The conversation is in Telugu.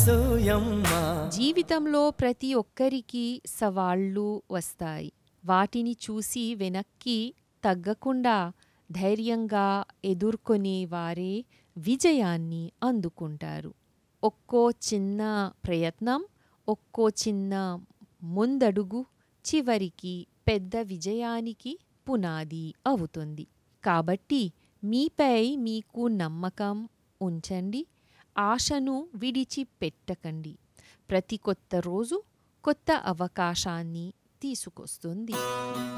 అనసూయమ్మ జీవితంలో ప్రతి ఒక్కరికి సవాళ్లు వస్తాయి వాటిని చూసి వెనక్కి తగ్గకుండా ధైర్యంగా ఎదుర్కొనే వారే విజయాన్ని అందుకుంటారు ఒక్కో చిన్న ప్రయత్నం ఒక్కో చిన్న ముందడుగు చివరికి పెద్ద విజయానికి పునాది అవుతుంది కాబట్టి మీపై మీకు నమ్మకం ఉంచండి ఆశను విడిచిపెట్టకండి ప్రతి కొత్త రోజు కొత్త అవకాశాన్ని తీసుకొస్తుంది